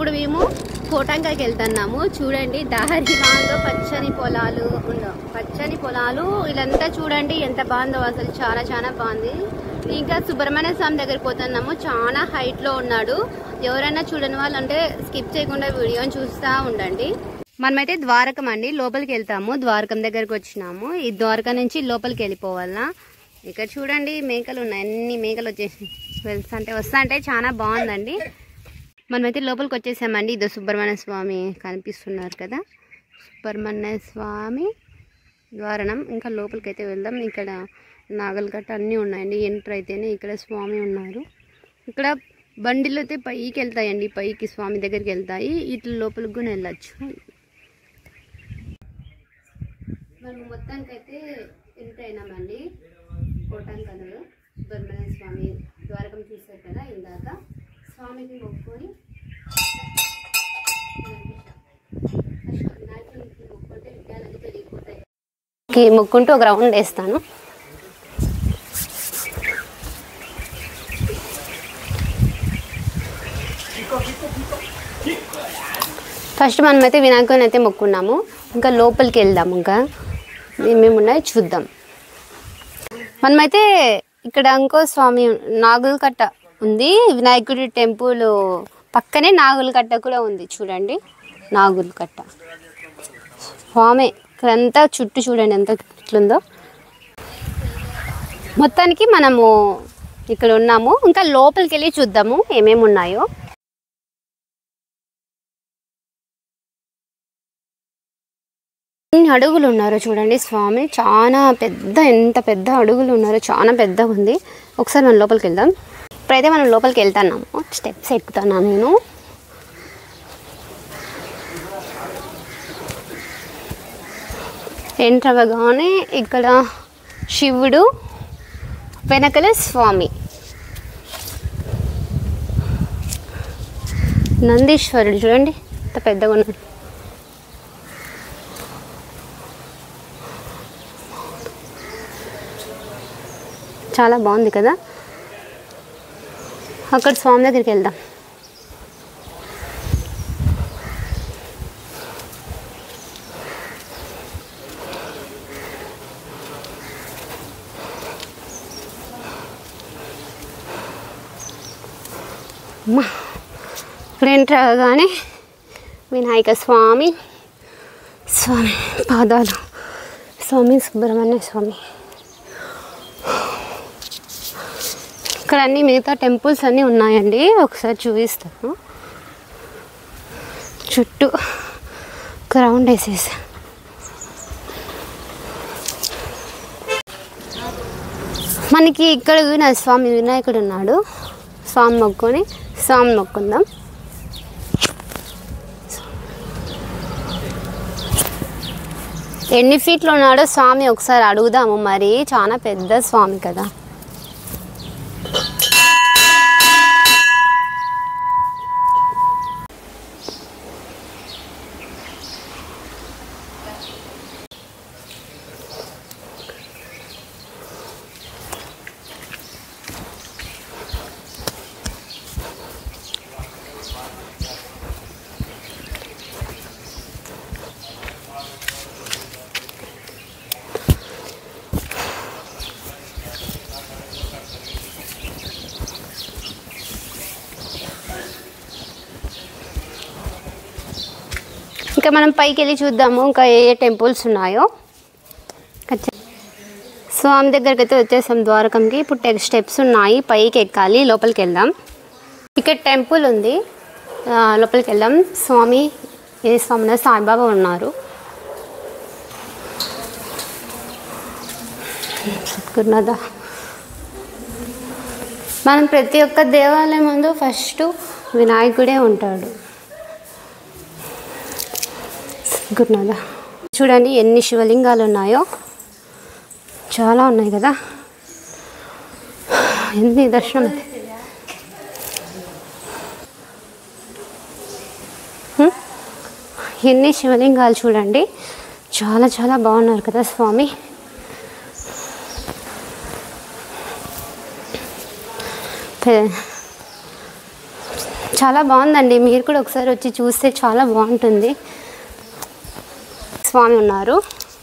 ఇప్పుడు మేము కోటంకాకి వెళ్తున్నాము చూడండి దారి బాగుందో పచ్చని పొలాలు ఉందో పచ్చని పొలాలు ఇదంతా చూడండి ఎంత బాగుందో అసలు చాలా చాలా బాగుంది ఇంకా సుబ్రహ్మణ్య స్వామి దగ్గరికి పోతున్నాము చాలా హైట్ లో ఉన్నాడు ఎవరైనా చూడని వాళ్ళు అంటే స్కిప్ చేయకుండా వీడియోని చూస్తూ ఉండండి మనమైతే ద్వారకం అండి లోపలికి వెళ్తాము ద్వారకం దగ్గరకు వచ్చినాము ఈ ద్వారక నుంచి లోపలికి వెళ్ళిపోవాలనా ఇక్కడ చూడండి మేకలు ఉన్నాయి అన్ని మేకలు వచ్చేసి వెళ్తా అంటే వస్తా అంటే చాలా బాగుందండి మనమైతే లోపలికి వచ్చేసామండి ఇదో సుబ్రహ్మణ్య స్వామి కనిపిస్తున్నారు కదా సుబ్రహ్మణ్య స్వామి ద్వారణం ఇంకా లోపలికి అయితే వెళ్దాం ఇక్కడ నాగలగట్ట అన్నీ ఉన్నాయండి ఎంటర్ అయితేనే ఇక్కడ స్వామి ఉన్నారు ఇక్కడ బండిలు అయితే పైకి వెళ్తాయండి పైకి స్వామి దగ్గరికి వెళ్తాయి ఇట్లా లోపలికి కూడా వెళ్ళచ్చు మనం మొత్తానికైతే ఎంటర్ అయినామండి కోటాంకనులు సుబ్రహ్మణ్య స్వామి ద్వారకం చూశారు కదా ఇందాక స్వామికి మొక్కుకొని వినాయకునికి మొక్కుంటే విగ్రహాలన్నీ తొలగిపోతాయి మొక్కుంటూ ఒక రౌండ్ వేస్తాను ఫస్ట్ మనమైతే వినాయకుని అయితే మొక్కున్నాము ఇంకా లోపలికి వెళ్దాం ఇంకా ఏమేమి ఉన్నాయో చూద్దాం మనమైతే ఇక్కడ ఇంకో స్వామి నాగుల కట్ట ఉంది వినాయకుడి టెంపుల్ పక్కనే నాగుల కట్ట కూడా ఉంది చూడండి నాగుల కట్ట స్వామి ఇక్కడంతా చుట్టూ చూడండి ఎంత ఇట్లుందో మొత్తానికి మనము ఇక్కడ ఉన్నాము ఇంకా లోపలికి వెళ్ళి చూద్దాము ఏమేమి ఉన్నాయో ఎన్ని అడుగులు ఉన్నారో చూడండి స్వామి చాలా పెద్ద ఎంత పెద్ద అడుగులు ఉన్నారో చాలా పెద్దగా ఉంది ఒకసారి మనం లోపలికి వెళ్దాం ఇప్పుడైతే మనం లోపలికి వెళ్తున్నాము స్టెప్స్ ఎక్కుతాను నేను ఎంటర్ అవ్వగానే ఇక్కడ శివుడు వెనకల స్వామి నందీశ్వరుడు చూడండి ఎంత పెద్దగా ఉన్నాడు చాలా బాగుంది కదా అక్కడ స్వామి దగ్గరికి వెళ్దాం అమ్మా ఇక్కడ ఎంటర్ అవగానే వినాయక స్వామి స్వామి పాదాలు స్వామి సుబ్రహ్మణ్య స్వామి ఇక్కడ అన్ని మిగతా టెంపుల్స్ అన్నీ ఉన్నాయండి ఒకసారి చూపిస్తాను చుట్టూ గ్రౌండ్ వేసేసా మనకి ఇక్కడ కూడా స్వామి వినాయకుడు ఉన్నాడు స్వామి మొక్కుని స్వామి మొక్కుందాం ఎన్ని ఫీట్లు ఉన్నాడో స్వామి ఒకసారి అడుగుదాము మరి చాలా పెద్ద స్వామి కదా ఇంకా మనం పైకి వెళ్ళి చూద్దాము ఇంకా ఏ ఏ టెంపుల్స్ ఉన్నాయో ఖచ్చ- స్వామి దగ్గరికి అయితే వచ్చేసాం ద్వారకంకి ఇప్పుడు టె- స్టెప్స్ ఉన్నాయి పైకి ఎక్కాలి లోపలికి వెళ్దాం ఇక్కడ టెంపుల్ ఉంది ఆ, లోపలికి వెళ్దాం స్వామి ఏ స్వామి ఉన్నారు? సాయిబాబా ఉన్నారు సద్గురునాథ మనం ప్రతి ఒక్క దేవాలయం ముందు ఫస్ట్ వినాయకుడే ఉంటాడు గురునాథ చూడండి ఎన్ని శివలింగాలు ఉన్నాయో చాలా ఉన్నాయి కదా ఎన్ని దర్శనం అయితే హ్మ్? ఎన్ని శివలింగాలు చూడండి చాలా చాలా బాగున్నారు కదా స్వామి పె- చాలా బాగుందండి మీరు కూడా ఒకసారి వచ్చి చూస్తే చాలా బాగుంటుంది స్వామి ఉన్నారు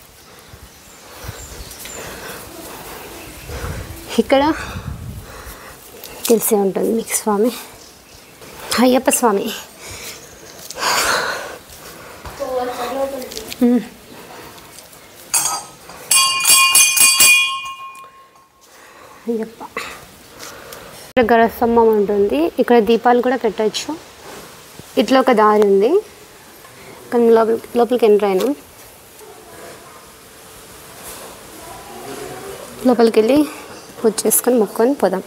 ఇక్కడ తెలిసే ఉంటుంది మీకు స్వామి అయ్యప్ప స్వామి మ్మ్. అయ్యప్ప ఇక్కడ గరస్తంభం ఉంటుంది ఇక్కడ దీపాలు కూడా పెట్టచ్చు ఇట్లా ఒక దారి ఉంది కానీ లోపల లోపలికి ఎంటర్ అయినాం లోపలికి వెళ్ళి పూజ చేసుకొని మొక్కొని పోదాం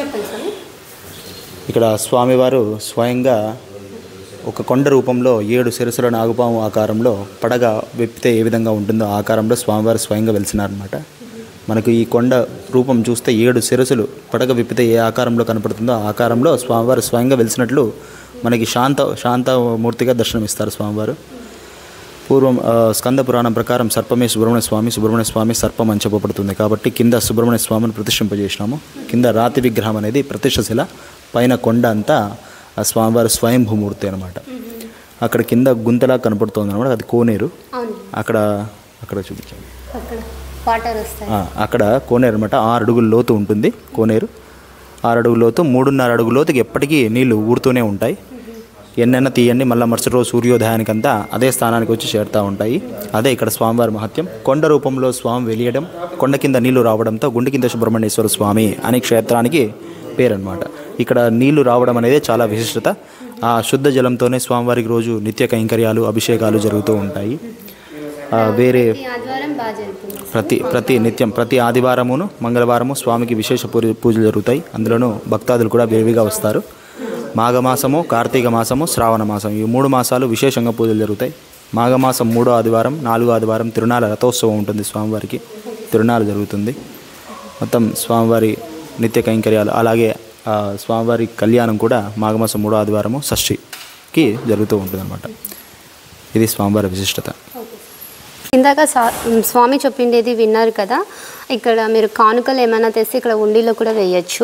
ఇక్కడ స్వామివారు స్వయంగా ఒక కొండ రూపంలో ఏడు శిరసుల నాగుపాము ఆకారంలో పడగ విప్పితే ఏ విధంగా ఉంటుందో ఆ ఆకారంలో స్వామివారు స్వయంగా వెలిసినారనమాట మనకు ఈ కొండ రూపం చూస్తే ఏడు శిరసులు పడగ విప్పితే ఏ ఆకారంలో కనపడుతుందో ఆ ఆకారంలో స్వామివారు స్వయంగా వెలిసినట్లు మనకి శాంత శాంతమూర్తిగా దర్శనమిస్తారు స్వామివారు పూర్వం ఆ, స్కంద పురాణం ప్రకారం సర్పమే సుబ్రహ్మణ్య స్వామి సుబ్రహ్మణ్య స్వామి సర్పం అని చెప్పబడుతుంది కాబట్టి కింద సుబ్రహ్మణ్య స్వామిని ప్రతిష్ఠింపజేసినాము కింద రాతి విగ్రహం అనేది ప్రతిష్టశిల పైన కొండ అంతా ఆ స్వామివారి స్వయంభూమూర్తి అనమాట అక్కడ కింద గుంతలా కనపడుతుంది అనమాట అది కోనేరు అవును అక్కడ అక్కడ చూపించాము అక్కడ వాటర్ వస్తాయి ఆ, అక్కడ కోనేరు అనమాట ఆరు అడుగుల లోతు ఉంటుంది కోనేరు ఆరు అడుగుల లోతు మూడున్నర అడుగుల లోతుకి ఎప్పటికీ నీళ్లు ఊరుతూనే ఉంటాయి ఎన్నెన్న తీయండి మళ్ళీ మరుసటి రోజు సూర్యోదయానికంతా అదే స్థానానికి వచ్చి చేరుతూ ఉంటాయి అదే ఇక్కడ స్వామివారి మహత్యం కొండ రూపంలో స్వామి వెలియడం కొండ కింద నీళ్లు రావడంతో గుండె కింద సుబ్రహ్మణ్యేశ్వర స్వామి అనే క్షేత్రానికి పేరనమాట ఇక్కడ నీళ్లు రావడం అనేది చాలా విశిష్టత ఆ శుద్ధ జలంతోనే స్వామివారికి రోజు నిత్య కైంకర్యాలు అభిషేకాలు జరుగుతూ ఉంటాయి ఆ, వేరే ఈ ఆదివారం బాగా జరుగుతుంది ప్రతి ప్రతి నిత్యం ప్రతి ఆదివారమును మంగళవారము స్వామికి విశేష పూజ పూజలు జరుగుతాయి అందులోనూ భక్తాదులు కూడా విరివిగా వస్తారు మాఘమాసము కార్తీక మాసము శ్రావణ మాసం ఈ మూడు మాసాలు విశేషంగా పూజలు జరుగుతాయి మాఘమాసం మూడో ఆదివారం నాలుగో ఆదివారం తిరునాళ్ళ రథోత్సవం ఉంటుంది స్వామివారికి తిరునాళ్ళు జరుగుతుంది మొత్తం స్వామివారి నిత్య కైంకర్యాలు అలాగే ఆ, స్వామివారి కళ్యాణం కూడా మాఘమాసం మూడో ఆదివారము షష్ఠికి జరుగుతూ ఉంటుంది ఇది స్వామివారి విశిష్టత ఇందాక సా- స్వామి చెప్పిండేది విన్నారు కదా ఇక్కడ మీరు కానుకలు ఏమైనా తెస్తే ఇక్కడ ఉండిలో కూడా వేయచ్చు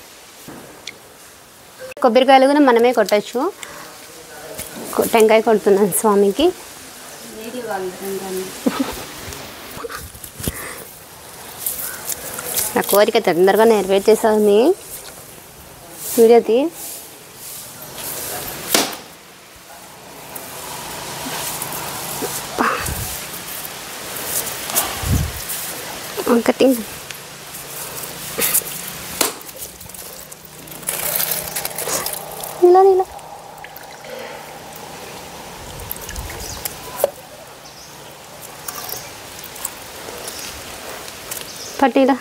కొబ్బరికాయలు కూడా మనమే కొట్టచ్చు కొ- టెంకాయ కొడుతున్నాను స్వామికి నా కోరిక తొందరగా నెరవేర్చేసాను వీడియో తీ ఒకటి ఇలా ఇలా పట్టిలా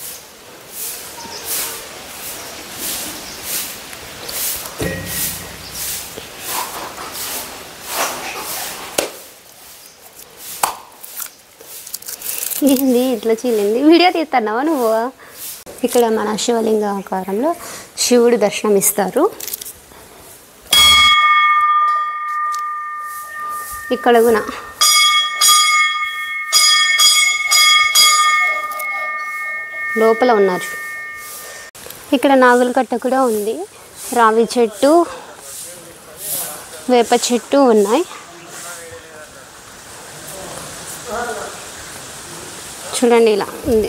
ఏంది ఇట్లా చీలింది వీడియో తీస్తున్నావా నువ్వు ఇక్కడ మన శివలింగ ఆకారంలో శివుడు దర్శనం ఇస్తారు ఇక్కడ కూడా లోపల ఉన్నారు ఇక్కడ నాగుల కట్ట కూడా ఉంది రావి చెట్టు వేప చెట్టు ఉన్నాయి చూడండి ఇలా ఉంది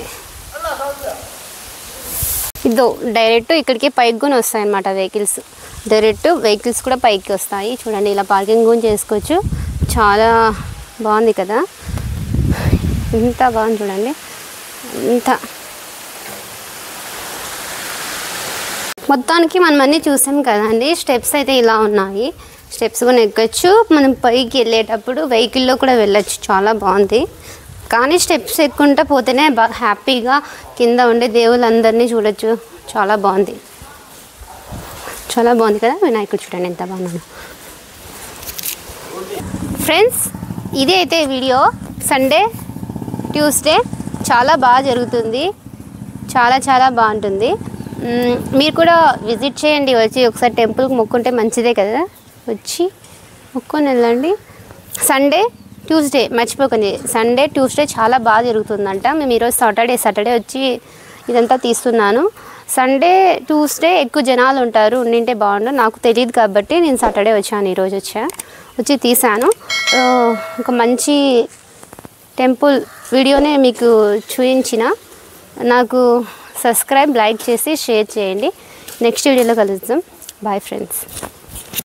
ఇదో డైరెక్ట్ ఇక్కడికి పైకి కూడా వస్తాయి అన్నమాట వెహికల్స్ డైరెక్ట్ వెహికల్స్ కూడా పైకి వస్తాయి చూడండి ఇలా పార్కింగ్ కూడా చేసుకోవచ్చు చాలా బాగుంది కదా ఇంత బాగుంది చూడండి ఇంత మొత్తానికి మనం అన్నీ చూసాం కదండి స్టెప్స్ అయితే ఇలా ఉన్నాయి స్టెప్స్ కూడా ఎక్కొచ్చు మనం పైకి వెళ్ళేటప్పుడు వెహికల్లో కూడా వెళ్ళొచ్చు చాలా బాగుంది కానీ స్టెప్స్ ఎక్కుంటా పోతేనే బాగా హ్యాపీగా కింద ఉండే దేవుళ్ళందరినీ చూడొచ్చు చాలా బాగుంది చాలా బాగుంది కదా వినాయకుడు చూడండి ఎంత బాగున్నాను ఫ్రెండ్స్ ఇది అయితే వీడియో సండే ట్యూస్డే చాలా బాగా జరుగుతుంది చాలా చాలా బాగుంటుంది మ్మ్, మీరు కూడా విజిట్ చేయండి వచ్చి ఒకసారి టెంపుల్కి మొక్కుంటే మంచిదే కదా వచ్చి మొక్కొని వెళ్ళండి సండే ట్యూస్డే మర్చిపోకండి సండే ట్యూస్డే చాలా బాగా జరుగుతుందంట మేము ఈరోజు సాటర్డే సాటర్డే వచ్చి ఇదంతా తీస్తున్నాను సండే ట్యూస్డే ఎక్కువ జనాలు ఉంటారు ఉండింటే బాగుండు నాకు తెలియదు కాబట్టి నేను సాటర్డే వచ్చాను ఈరోజు వచ్చా వచ్చి తీసాను ఆ, ఒక మంచి టెంపుల్ వీడియోనే మీకు చూపించిన నాకు సబ్స్క్రైబ్ లైక్ చేసి షేర్ చేయండి నెక్స్ట్ వీడియోలో కలుద్దాం బాయ్ ఫ్రెండ్స్